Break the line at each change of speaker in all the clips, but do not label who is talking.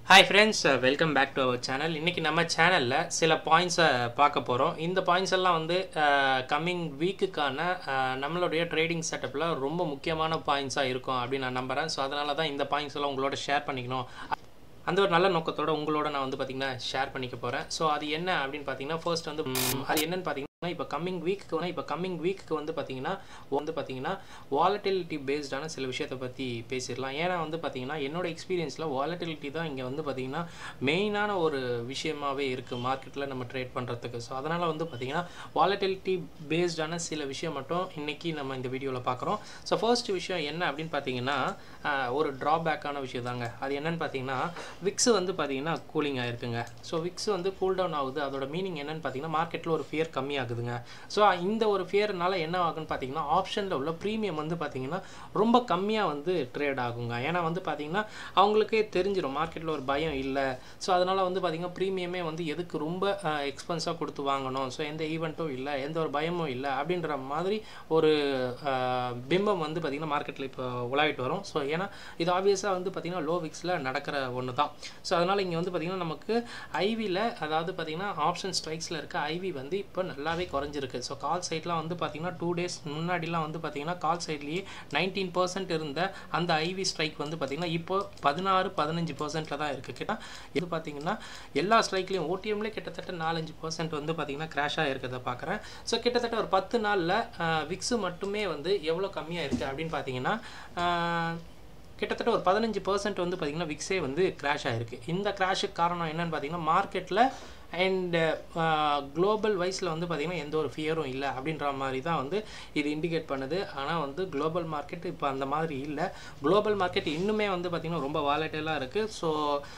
hi friends welcome back to our channel இன்றைக்கி நம்ம சேனலில் சில பாயிண்ட்ஸை பார்க்க போகிறோம் இந்த பாயிண்ட்ஸ் எல்லாம் வந்து கம்மிங் வீக்குக்கான நம்மளுடைய ட்ரேடிங் செட்டப்பில் ரொம்ப முக்கியமான பாயிண்ட்ஸாக இருக்கும் அப்படின்னு நான் நம்புகிறேன் ஸோ அதனால தான் இந்த பாயிண்ட்ஸ் எல்லாம் உங்களோட ஷேர் பண்ணிக்கணும் அந்த ஒரு நல்ல நோக்கத்தோட உங்களோட நான் வந்து பார்த்தீங்கன்னா ஷேர் பண்ணிக்க போகிறேன் ஸோ அது என்ன அப்படின்னு பார்த்தீங்கன்னா ஃபர்ஸ்ட் வந்து ம், அது என்னன்னு பார்த்தீங்கன்னா இப்போ கம்மிங் வீக்கு இப்போ கம்மிங் வீக்கு வந்து பார்த்தீங்கன்னா வந்து பார்த்தீங்கன்னா வாலட்டிலிட்டி பேஸ்டான சில விஷயத்தை பற்றி பேசிடலாம் ஏன்னா வந்து பார்த்தீங்கன்னா என்னோட எக்ஸ்பீரியன்ஸில் வாலட்டிலிட்டி தான் இங்கே வந்து பார்த்தீங்கன்னா மெயினான ஒரு விஷயமாவே இருக்குது மார்க்கெட்டில் நம்ம ட்ரேட் பண்ணுறதுக்கு ஸோ அதனால் வந்து பார்த்தீங்கன்னா வாலட்டிலிட்டி பேஸ்டான சில விஷயம் மட்டும் இன்னைக்கு நம்ம இந்த வீடியோவில் பார்க்குறோம் ஸோ ஃபர்ஸ்ட் விஷயம் என்ன அப்படின்னு பார்த்தீங்கன்னா ஆஹ், ஒரு ட்ராபேக்கான விஷயம் தாங்க அது என்னன்னு பார்த்தீங்கன்னா விக்ஸ் வந்து பார்த்தீங்கன்னா கூலிங் ஆயிருக்குங்க ஸோ விக்ஸ் வந்து கூல் டவுன் ஆகுது அதோட மீனிங் என்னன்னு பார்த்தீங்கன்னா மார்க்கெட்டில் ஒரு ஃபியர் கம்மியாகுதுங்க ஸோ இந்த ஒரு ஃபியர்னால என்ன ஆகுன்னு பார்த்தீங்கன்னா ஆப்ஷனில் உள்ள ப்ரீமியம் வந்து பார்த்தீங்கன்னா ரொம்ப கம்மியாக வந்து ட்ரேட் ஆகுங்க ஏன்னா வந்து பார்த்தீங்கன்னா அவங்களுக்கே தெரிஞ்சிடும் மார்க்கெட்டில் ஒரு பயம் இல்லை ஸோ அதனால் வந்து பார்த்தீங்கன்னா ப்ரீமியமே வந்து எதுக்கு ரொம்ப எக்ஸ்பென்ஸாக கொடுத்து வாங்கணும் ஸோ எந்த ஈவெண்ட்டும் இல்லை எந்த ஒரு பயமும் இல்லை அப்படின்ற மாதிரி ஒரு அஹ், பிம்பம் வந்து பார்த்திங்கன்னா மார்க்கெட்டில் இப்போ உலாவிட்டு வரும் ஸோ ஏன்னா இது ஆப்வியஸாக வந்து பார்த்திங்கன்னா லோ விக்ஸில் நடக்கிற ஒன்று தான் ஸோ அதனால் இங்கே வந்து பார்த்திங்கன்னா நமக்கு ஐவியில் அதாவது பார்த்திங்கன்னா ஆப்ஷன் ஸ்ட்ரைக்ஸில் இருக்க ஐவி வந்து இப்போ நல்லாவே குறைஞ்சிருக்கு ஸோ கால் சைட்லாம் வந்து பார்த்திங்கன்னா டூ டேஸ் முன்னாடிலாம் வந்து பார்த்திங்கன்னா கால் சைட்லேயே நைன்டீன் பர்சன்ட் இருந்த அந்த ஐவி ஸ்ட்ரைக் வந்து பார்த்திங்கன்னா இப்போ பதினாறு பதினஞ்சு பர்சன்ட்டில் தான் இருக்குது கேட்டால் இது பார்த்திங்கன்னா எல்லா ஸ்ட்ரைக்லேயும் ஓடிஎம்லேயே கிட்டத்தட்ட நாலஞ்சு பர்சன்ட் வந்து பார்த்திங்கன்னா கிராஷாக இருக்கிறத பார்க்குறேன் ஸோ கிட்டத்தட்ட ஒரு பத்து நாளில் விக்ஸு மட்டுமே வந்து எவ்வளோ கம்மியாக இருக்குது அப்படின்னு பார்த்தீங்கன்னா ஆஹ், கிட்டத்தட்ட ஒரு பதினஞ்சு பர்சன்ட் வந்து பார்த்திங்கன்னா விக்ஸே வந்து கிராஷ் ஆகிருக்கு இந்த கிராஷுக்கு காரணம் என்னன்னு பார்த்தீங்கன்னா மார்க்கெட்டில் அண்ட் குளோபல் வைஸில் வந்து பார்த்திங்கன்னா எந்த ஒரு ஃபியரும் இல்லை அப்படின்ற மாதிரி தான் வந்து இது இண்டிகேட் பண்ணுது ஆனால் வந்து குளோபல் மார்க்கெட் இப்போ அந்த மாதிரி இல்லை குளோபல் மார்க்கெட் இன்னுமே வந்து பார்த்திங்கன்னா ரொம்ப வாலட்டைலாக இருக்குது ஸோ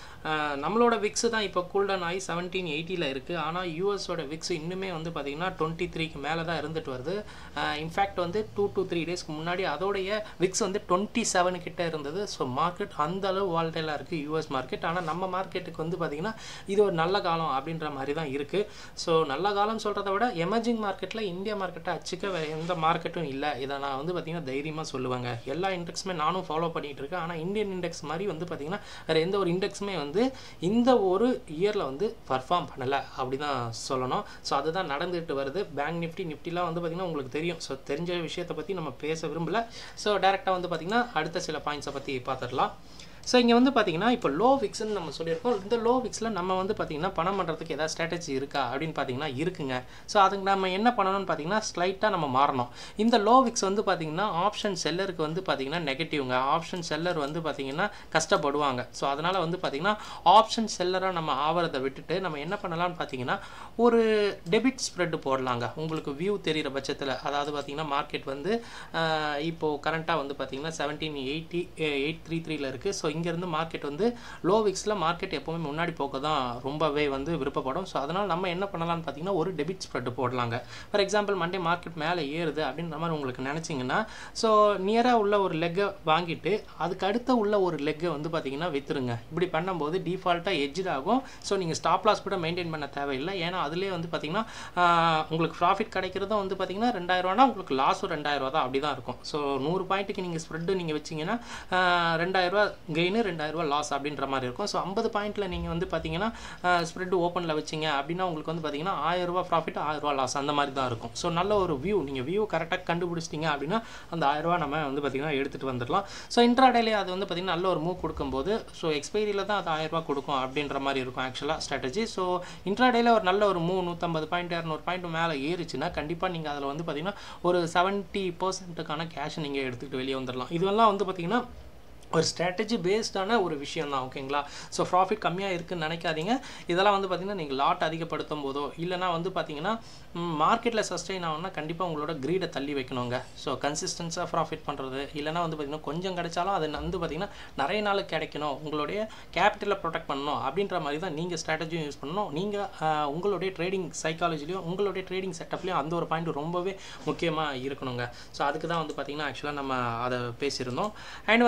நம்மளோட விக்ஸ் தான் இப்போ கூல்டன் ஆகி செவன்டீன் எயிட்டியில் இருக்குது ஆனால் யூஎஸோட விக்ஸ் இன்னுமே வந்து பார்த்திங்கன்னா டுவெண்ட்டி த்ரீக்கு மேலே தான் இருந்துட்டு வருது இன்ஃபேக்ட் வந்து டூ to த்ரீ டேஸ்க்கு முன்னாடி அதோடைய விக்ஸ் வந்து டுவெண்ட்டி செவன் கிட்ட இருந்தது ஸோ மார்க்கெட் அந்த அளவு வால்டைலாக இருக்குது யூஎஸ் மார்க்கெட் ஆனால் நம்ம மார்க்கெட்டுக்கு வந்து பார்த்திங்கன்னா இது ஒரு நல்ல காலம் அப்படின்ற மாதிரி தான் இருக்குது ஸோ நல்ல காலம் சொல்கிறத விட எமர்ஜிங் மார்க்கெட்டில் இந்தியா மார்க்கெட்டை அச்சுக்க வேறு எந்த மார்க்கெட்டும் இல்லை இதை நான் வந்து பார்த்திங்கன்னா தைரியமாக சொல்லுவேங்க எல்லா இண்டெக்ஸுமே நானும் ஃபாலோ பண்ணிகிட்டு இருக்கேன் ஆனால் இந்தியன் இண்டெக்ஸ் மாதிரி வந்து பார்த்திங்கன்னா வேறு எந்த ஒரு இண்டெக்ஸுமே வந்து இந்த ஒரு இயரில் வந்து பர்ஃபார்ம் பண்ணலை அப்படி தான் சொல்லணும் ஸோ அதுதான் நடந்துட்டு வருது பேங்க் நிஃப்டி நிஃப்டிலாம் வந்து பார்த்திங்கன்னா உங்களுக்கு தெரியும் ஸோ தெரிஞ்ச விஷயத்தை பற்றி நம்ம பேச விரும்பல ஸோ டேரெக்டாக வந்து பார்த்திங்கன்னா அடுத்த சில பாயிண்ட்ஸை பற்றி பார்த்துடலாம் ஸோ இங்கே வந்து பார்த்தீங்கன்னா இப்போ லோ விக்ஸ்னு நம்ம சொல்லியிருக்கோம் இந்த லோ விக்ஸில் நம்ம வந்து பார்த்தீங்கன்னா பணம் பண்ணுறதுக்கு ஏதாவது ஸ்ட்ராட்டஜி இருக்கா அப்படின்னு பார்த்தீங்கன்னா இருக்குங்க ஸோ அதுக்கு நம்ம என்ன பண்ணணும்னு பார்த்தீங்கன்னா ஸ்லைட்டாக நம்ம மாறணும் இந்த லோ விக்ஸ் வந்து பார்த்தீங்கன்னா ஆப்ஷன் செல்லருக்கு வந்து பார்த்தீங்கன்னா நெகட்டிவ்ங்க ஆப்ஷன் செல்லர் வந்து பார்த்தீங்கன்னா கஷ்டப்படுவாங்க ஸோ அதனால் வந்து பார்த்தீங்கன்னா ஆப்ஷன் செல்லராக நம்ம ஆவறதை விட்டுட்டு நம்ம என்ன பண்ணலாம்னு பார்த்தீங்கன்னா ஒரு டெபிட் ஸ்ப்ரெட் போடலாங்க உங்களுக்கு வியூ தெரிகிற பட்சத்தில் அதாவது பார்த்தீங்கன்னா மார்க்கெட் வந்து ஆஹ், இப்போ கரண்ட்டாக வந்து பார்த்தீங்கன்னா செவன்டீன் எயிட்டி எயிட் த்ரீ த்ரீல இருக்குது ஸோ இங்கேருந்து மார்க்கெட் வந்து லோ விக்ஸில் மார்க்கெட் எப்போவுமே முன்னாடி போக தான் ரொம்பவே வந்து விருப்பப்படும் ஸோ அதனால் நம்ம என்ன பண்ணலாம்னு பார்த்தீங்கன்னா ஒரு டெபிட் ஸ்ப்ரெட் போடலாங்க ஃபார் எக்ஸாம்பிள் மண்டே மார்க்கெட் மேலே ஏறுது அப்படின்ற மாதிரி உங்களுக்கு நினச்சிங்கன்னா ஸோ நியராக உள்ள ஒரு லெக்கை வாங்கிட்டு அதுக்கு அடுத்த உள்ள ஒரு லெக்கை வந்து பார்த்தீங்கன்னா விற்றுருங்க இப்படி பண்ணும்போது டிஃபால்ட்டாக எட்ஜ் ஆகும் ஸோ நீங்கள் ஸ்டாப் லாஸ் கூட மெயின்டைன் பண்ண தேவையில்லை ஏன்னா அதுலேயே வந்து பார்த்தீங்கன்னா ஆஹ், உங்களுக்கு ப்ராஃபிட் கிடைக்கிறதும் வந்து பார்த்தீங்கன்னா ரெண்டாயிரரூவானா உங்களுக்கு லாஸும் ரெண்டாயிரரூவா தான் அப்படி தான் இருக்கும் ஸோ நூறு பாயிண்ட்டுக்கு நீங்கள் ஸ்ப்ரெட்டு நீங்கள் வச்சிங்கன்னா ரெண்டாயிரரூவா கெயின் ரெண்டாயிரரூவா லாஸ் அப்படின்ற மாதிரி இருக்கும் ஸோ ஐம்பது பாயிண்ட்டில் நீங்கள் வந்து பார்த்தீங்கன்னா ஸ்ப்ரெட் ஓப்பனில் வச்சிங்க அப்படின்னா உங்களுக்கு வந்து பார்த்தீங்கன்னா ஆயிரரூவா ப்ராஃபிட் ஆயிரரூவா லாஸ் அந்த மாதிரி தான் இருக்கும் ஸோ நல்ல ஒரு வியூ நீங்கள் வியூ கரெக்டாக கண்டுபிடிச்சிட்டிங்க அப்படின்னா அந்த ஆயிரரூவா நம்ம வந்து பார்த்தீங்கன்னா எடுத்துகிட்டு வந்துடலாம் ஸோ இன்ட்ராடேலே அது வந்து பார்த்தீங்கன்னா நல்ல ஒரு மூவ் கொடுக்கும்போது ஸோ எக்ஸ்பைரியில் தான் அது ஆயிரரூவா கொடுக்கும் அப்படின்ற மாதிரி இருக்கும் ஆக்சுவலாக ஸ்ட்ராட்டஜி ஸோ இன்ட்ராடேல ஒரு நல்ல ஒரு மூணு நூற்றம்பது பாயிண்ட் இரநூறு பாயிண்ட் மேலே ஏறிச்சுன்னா கண்டிப்பாக நீங்கள் அதில் வந்து பார்த்தீங்கன்னா ஒரு செவன்ட்டி பர்சன்ட்டுக்கான கேஷ் நீங்கள் எடுத்துக்கிட்டு வெளியே வந்துடலாம் இதுவெல்லாம் வந்து பார்த்தீங்கன்னா ஒரு ஸ்ட்ராட்டஜி பேஸ்டான ஒரு விஷயம் தான் ஓகேங்களா ஸோ ப்ராஃபிட் கம்மியாக இருக்குன்னு நினைக்காதீங்க இதெல்லாம் வந்து பார்த்தீங்கன்னா நீங்கள் லாட் அதிகப்படுத்தும் போதோ இல்லைனா வந்து பார்த்தீங்கன்னா மார்க்கெட்டில் சஸ்டெயின் ஆகணும்னா கண்டிப்பாக உங்களோட க்ரீடை தள்ளி வைக்கணுங்க ஸோ கன்சிஸ்டன்ஸாக ப்ராஃபிட் பண்ணுறது இல்லைனா வந்து பார்த்தீங்கன்னா கொஞ்சம் கிடைச்சாலும் அது வந்து பார்த்தீங்கன்னா நிறைய நாள் கிடைக்கணும் உங்களுடைய கேபிட்டலை ப்ரொடெக்ட் பண்ணணும் அப்படின்ற மாதிரி தான் நீங்கள் ஸ்ட்ராட்டஜியும் யூஸ் பண்ணணும் நீங்கள் உங்களுடைய ட்ரேடிங் சைக்காலஜிலையும் உங்களுடைய ட்ரேடிங் செட்டப்லையும் அந்த ஒரு பாயிண்ட் ரொம்பவே முக்கியமாக இருக்கணுங்க ஸோ அதுக்கு தான் வந்து பார்த்தீங்கன்னா ஆக்சுவலாக நம்ம அதை பேசியிருந்தோம் அண்ட் வந்து பார்த்தீங்கன்னா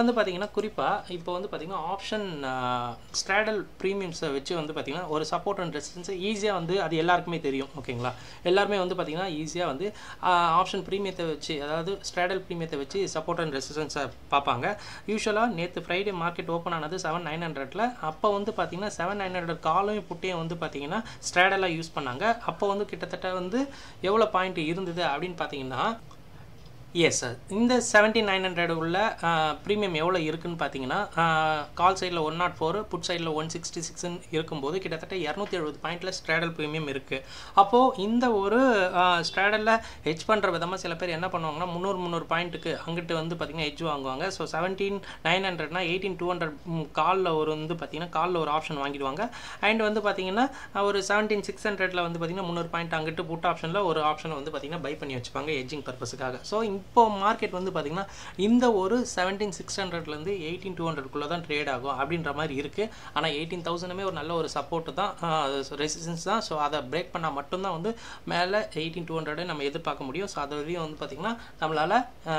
குறிப்பாக இப்போ வந்து பார்த்திங்கன்னா ஆப்ஷன் ஸ்ட்ராடல் ப்ரீமியம்ஸை வச்சு வந்து பார்த்திங்கன்னா ஒரு சப்போர்ட் அண்ட் ரெசிஸ்டன்ஸை ஈஸியாக வந்து அது எல்லாருக்குமே தெரியும் ஓகேங்களா எல்லாருமே வந்து பார்த்திங்கன்னா ஈஸியாக வந்து ஆப்ஷன் ப்ரீமியத்தை வச்சு அதாவது ஸ்ட்ராடல் ப்ரீமியத்தை வச்சு சப்போர்ட் அண்ட் ரெசிஸ்டன்ஸை பார்ப்பாங்க யூஸ்வலாக நேற்று ஃப்ரைடே மார்க்கெட் ஓப்பன் ஆனது செவன் நைன் ஹண்ட்ரட்ல அப்போ வந்து பார்த்திங்கன்னா செவன் நைன் ஹண்ட்ரட் காலையும் புட்டையும் வந்து பார்த்திங்கன்னா ஸ்ட்ராடலாக யூஸ் பண்ணாங்க அப்போ வந்து கிட்டத்தட்ட வந்து எவ்வளோ பாயிண்ட் இருந்தது அப்படின்னு பார்த்தீங்கன்னா எஸ் சார் இந்த செவன்ட்டி நைன் ஹண்ட்ரட் உள்ள ப்ரீமியம் எவ்வளோ இருக்குன்னு பார்த்தீங்கன்னா கால் சைடில் ஒன் நாட் ஃபோர் புட் சைடில் ஒன் சிக்ஸ்டி சிக்ஸ்னு இருக்கும்போது கிட்டத்தட்ட இரநூத்தி எழுபது பாயிண்டில் ஸ்ட்ராடல் ப்ரீமியம் இருக்குது அப்போது இந்த ஒரு ஸ்ட்ராடலில் ஹெச் பண்ணுற விதமாக சில பேர் என்ன பண்ணுவாங்கன்னா முந்நூறு முந்நூறு பாயிண்ட்டுக்கு அங்கிட்டு வந்து பார்த்திங்கன்னா ஹெச் வாங்குவாங்க ஸோ செவன்டீன் நைன் ஹண்ட்ரட்னா எயிட்டீன் டூ ஹண்ட்ரட் காலில் ஒரு வந்து பார்த்திங்கன்னா காலில் ஒரு ஆப்ஷன் வாங்கிடுவாங்க அண்ட் வந்து பார்த்திங்கன்னா ஒரு செவன்டீன் சிக்ஸ் ஹண்ட்ரட்ல வந்து பார்த்திங்கன்னா முந்நூறு பாயிண்ட் அங்கிட்டு புட் ஆப்ஷனில் ஒரு ஆப்ஷனை வந்து பார்த்திங்கன்னா பை பண்ணி வச்சுப்பாங்க எஜ்ஜிங் பர்பஸுக்காக ஸோ இப்போ மார்க்கெட் வந்து பார்த்திங்கன்னா இந்த ஒரு செவன்டீன் சிக்ஸ் ஹண்ட்ரட்லேருந்து எயிட்டீன் டூ ஹண்ட்ரட்குள்ளே தான் ட்ரேட் ஆகும் அப்படின்ற மாதிரி இருக்குது ஆனால் எயிட்டீன் தௌசண்டுமே ஒரு நல்ல ஒரு சப்போர்ட்டு தான் ரெசிஸ்டன்ஸ் தான் ஸோ அதை பிரேக் பண்ணால் மட்டும்தான் வந்து மேலே எயிட்டீன் டூ ஹண்ட்ரடை நம்ம எதிர்பார்க்க முடியும் ஸோ அது வரையும் வந்து பார்த்திங்கன்னா நம்மளால்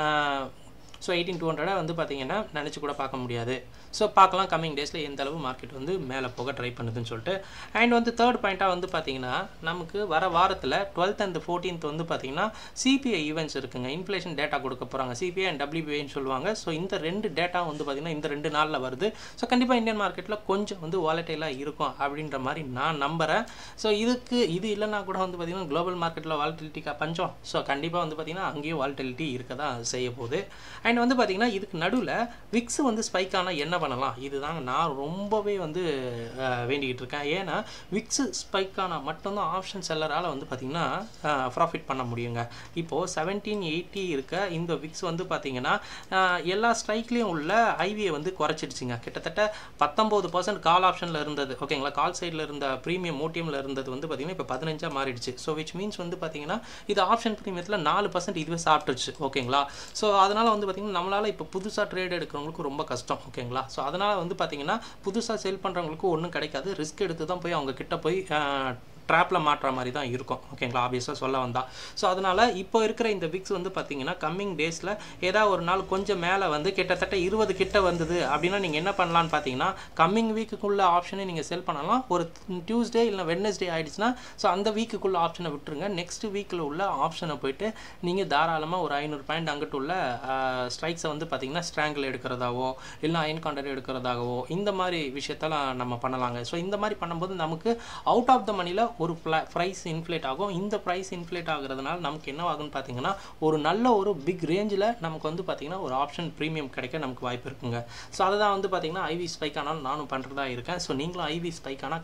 ஸோ எயிட்டீன் டூ ஹண்ட்ரடை வந்து பார்த்திங்கன்னா நினச்சி கூட பார்க்க முடியாது ஸோ பார்க்கலாம் கம்மிங் டேஸில் எந்த அளவு மார்க்கெட் வந்து மேலே போக ட்ரை பண்ணுதுன்னு சொல்லிட்டு அண்ட் வந்து தேர்ட் பாயிண்ட்டாக வந்து பார்த்திங்கன்னா நமக்கு வர வாரத்தில் டுவெல்த் அண்ட் ஃபோர்டீன்த் வந்து பார்த்திங்கன்னா சிபிஐ ஈவெண்ட்ஸ் இருக்குங்க இன்ஃப்ளேஷன் டேட்டா கொடுக்க போகிறாங்க சிபிஐ அண்ட் டபிள்யூபிஐன்னு சொல்லுவாங்க ஸோ இந்த ரெண்டு டேட்டா வந்து பார்த்திங்கன்னா இந்த ரெண்டு நாளில் வருது ஸோ கண்டிப்பாக இந்தியன் மார்க்கெட்டில் கொஞ்சம் வந்து வாலட்டைலாக இருக்கும் அப்படின்ற மாதிரி நான் நம்புகிறேன் ஸோ இதுக்கு இது இல்லைனா கூட வந்து பார்த்திங்கன்னா குளோபல் மார்க்கெட்டில் வாலட்டிலிட்டிக்கா பஞ்சம் ஸோ கண்டிப்பாக வந்து பார்த்திங்கன்னா அங்கேயும் வாலட்டிலிட்டி இருக்க தான் செய்ய போகுது அண்ட் வந்து பார்த்திங்கன்னா இதுக்கு நடுவில் விக்ஸ் வந்து ஸ்பைக் ஆனால் என்ன பண்ணலாம் இதுதாங்க நான் ரொம்பவே வந்து வேண்டிக்கிட்டு இருக்கேன் ஏன்னா விக்ஸ் ஸ்பைக் ஆனால் மட்டும்தான் ஆப்ஷன் செல்லரால் வந்து பார்த்திங்கன்னா ப்ராஃபிட் பண்ண முடியுங்க இப்போது செவன்டீன் எயிட்டி இருக்க இந்த விக்ஸ் வந்து பார்த்திங்கன்னா எல்லா ஸ்ட்ரைக்லேயும் உள்ள ஐவியை வந்து குறைச்சிடுச்சுங்க கிட்டத்தட்ட பத்தொம்போது பர்சன்ட் கால் ஆப்ஷனில் இருந்தது ஓகேங்களா கால் சைடில் இருந்த ப்ரீமியம் ஓடிஎம்ல இருந்தது வந்து பார்த்திங்கன்னா இப்போ பதினஞ்சாக மாறிடுச்சு ஸோ விச் மீன்ஸ் வந்து பார்த்திங்கன்னா இது ஆப்ஷன் ப்ரீமியத்தில் நாலு பர்சன்ட் இதுவே சாப்பிட்டுருச்சு ஓகேங்களா ஸோ அதனால் வந்து பார்த்திங்கன்னா நம்மளால் இப்போ புதுசாக ட்ரேட் எடுக்கிறவங்களுக்கு ரொம்ப கஷ்டம் ஓகேங்களா ஸோ அதனால் வந்து பார்த்திங்கன்னா புதுசாக செல் பண்ணுறவங்களுக்கு ஒன்றும் கிடைக்காது ரிஸ்க் எடுத்து தான் போய் அவங்க கிட்ட போய் ட்ராப்பில் மாட்டுற மாதிரி தான் இருக்கும் ஓகேங்களா ஆப்வியஸாக சொல்ல வந்தால் ஸோ அதனால் இப்போ இருக்கிற இந்த விக்ஸ் வந்து பார்த்தீங்கன்னா கம்மிங் டேஸில் ஏதாவது ஒரு நாள் கொஞ்சம் மேலே வந்து கிட்டத்தட்ட இருபது கிட்ட வந்தது அப்படின்னா நீங்கள் என்ன பண்ணலான்னு பார்த்தீங்கன்னா கம்மிங் வீக்குக்குள்ள ஆப்ஷனை நீங்கள் செல் பண்ணலாம் ஒரு டியூஸ்டே இல்லை வெட்னஸ்டே ஆகிடுச்சுன்னா ஸோ அந்த வீக்குக்குள்ள ஆப்ஷனை விட்டுருங்க நெக்ஸ்ட் வீக்கில் உள்ள ஆப்ஷனை போயிட்டு நீங்கள் தாராளமாக ஒரு ஐநூறு பாயிண்ட் அங்கிட்டு உள்ள ஸ்ட்ரைக்ஸை வந்து பார்த்தீங்கன்னா ஸ்ட்ராங்கிள் எடுக்கிறதாவோ இல்லை அயன் கான்டர் எடுக்கிறதாகவோ இந்த மாதிரி விஷயத்தெல்லாம் நம்ம பண்ணலாங்க ஸோ இந்த மாதிரி பண்ணும்போது நமக்கு அவுட் ஆஃப் த மணியில் ஒரு ப்ரைஸ் இன்ஃப்ளேட் ஆகும் இந்த ப்ரைஸ் இன்ஃப்ளேட் ஆகுறதுனால நமக்கு என்ன ஆகும்னு பார்த்தீங்கன்னா ஒரு நல்ல ஒரு பிக் ரேஞ்சில் நமக்கு வந்து பார்த்தீங்கன்னா ஒரு ஆப்ஷன் ப்ரீமியம் கிடைக்க நமக்கு வாய்ப்பு இருக்குங்க ஸோ அதை தான் வந்து பார்த்தீங்கன்னா ஐவி ஸ்பைக் ஆனாலும் நானும் பண்ணுறதா இருக்கேன் ஸோ நீங்களும் ஐவி ஸ்பைக் ஆனால்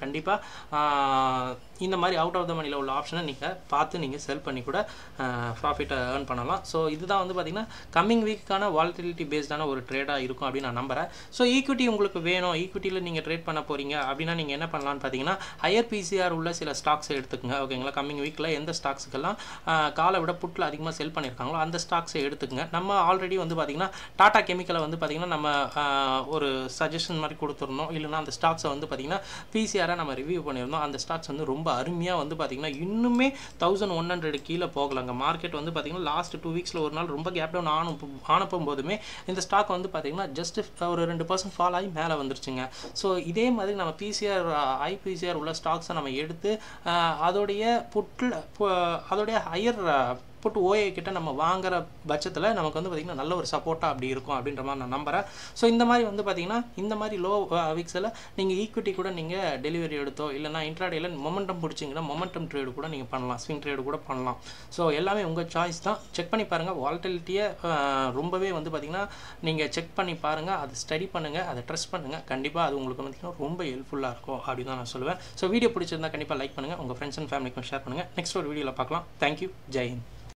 கண்டிப்பாக இந்த மாதிரி அவுட் ஆஃப் த மணியில் உள்ள ஆப்ஷனை நீங்கள் பார்த்து நீங்கள் செல் பண்ணி கூட ப்ராஃபிட்டை ஏர்ன் பண்ணலாம் ஸோ இதுதான் வந்து பார்த்தீங்கன்னா கம்மிங் வீக்கான வாலட்டிலிட்டி பேஸ்டான ஒரு ட்ரேடாக இருக்கும் அப்படின்னு நான் நம்புகிறேன் ஸோ ஈக்விட்டி உங்களுக்கு வேணும் ஈக்விட்டியில் நீங்கள் ட்ரேட் பண்ண போகிறீங்க அப்படின்னா நீங்கள் என்ன பண்ணலாம்னு பார்த்தீங்கன்னா ஹையர் பிசிஆர் உள்ள சில ஸ்டாக்ஸை எடுத்துக்கங்க ஓகேங்களா கம்மிங் வீக்கில் எந்த ஸ்டாக்ஸுக்கெல்லாம் காலை விட புட்டில் அதிகமாக செல் பண்ணியிருக்காங்களோ அந்த ஸ்டாக்ஸை எடுத்துக்கங்க நம்ம ஆல்ரெடி வந்து பார்த்திங்கன்னா டாடா கெமிக்கலை வந்து பார்த்திங்கன்னா நம்ம ஒரு சஜஷன் மாதிரி கொடுத்துருந்தோம் இல்லைனா அந்த ஸ்டாக்ஸை வந்து பார்த்திங்கன்னா பிசிஆரை நம்ம ரிவ்யூ பண்ணியிருந்தோம் அந்த ஸ்டாக்ஸ் வந்து ரொம்ப அருமையாக வந்து பார்த்திங்கன்னா இன்னுமே தௌசண்ட் ஒன் ஹண்ட்ரட் கீழே போகலாங்க மார்க்கெட் வந்து பார்த்திங்கன்னா லாஸ்ட் டூ வீக்ஸில் ஒரு நாள் ரொம்ப கேப் டவுன் ஆனும் ஆனப்பும் போதுமே இந்த ஸ்டாக் வந்து பார்த்திங்கன்னா ஜஸ்ட் ஒரு ரெண்டு பர்சன்ட் ஃபால் ஆகி மேலே வந்துருச்சுங்க ஸோ இதே மாதிரி நம்ம பிசிஆர் ஐபிசிஆர் உள்ள ஸ்டாக்ஸை நம்ம எடுத்து அதோடைய புட்டில் அதோடைய ஹையர் புட்டு ஓஏ கிட்ட நம்ம வாங்குற பட்சத்தில் நமக்கு வந்து பார்த்திங்கன்னா நல்ல ஒரு சப்போர்ட்டாக அப்படி இருக்கும் அப்படின்ற மாதிரி நான் நம்புகிறேன் ஸோ இந்த மாதிரி வந்து பார்த்திங்கன்னா இந்த மாதிரி லோ வீக்ஸில் நீங்கள் ஈக்விட்டி கூட நீங்கள் டெலிவரி எடுத்தோ இல்லைனா இன்ட்ராடேயில் மொமெண்டம் பிடிச்சிங்கன்னா மொமெண்டம் ட்ரேடு கூட நீங்கள் பண்ணலாம் ஸ்விங் ட்ரேடு கூட பண்ணலாம் ஸோ எல்லாமே உங்கள் சாய்ஸ் தான் செக் பண்ணி பாருங்கள் வால்டிலிட்டியை ரொம்பவே வந்து பார்த்திங்கன்னா நீங்கள் செக் பண்ணி பாருங்கள் அதை ஸ்டடி பண்ணுங்கள் அதை ட்ரெஸ்ட் பண்ணுங்கள் கண்டிப்பாக அது உங்களுக்கு வந்து ரொம்ப ஹெல்ப்ஃபுல்லாக இருக்கும் அப்படின்னு தான் நான் சொல்லுவேன் ஸோ வீடியோ பிடிச்சிருந்தா கண்டிப்பாக லைக் பண்ணுங்கள் உங்கள் ஃப்ரெண்ட்ஸ் அண்ட் ஃபேமிலிக்கும் ஷேர் பண்ணுங்கள் நெக்ஸ்ட் ஒரு வீடியோவில் பார்க்கலாம் தேங்க்யூ ஜெயின்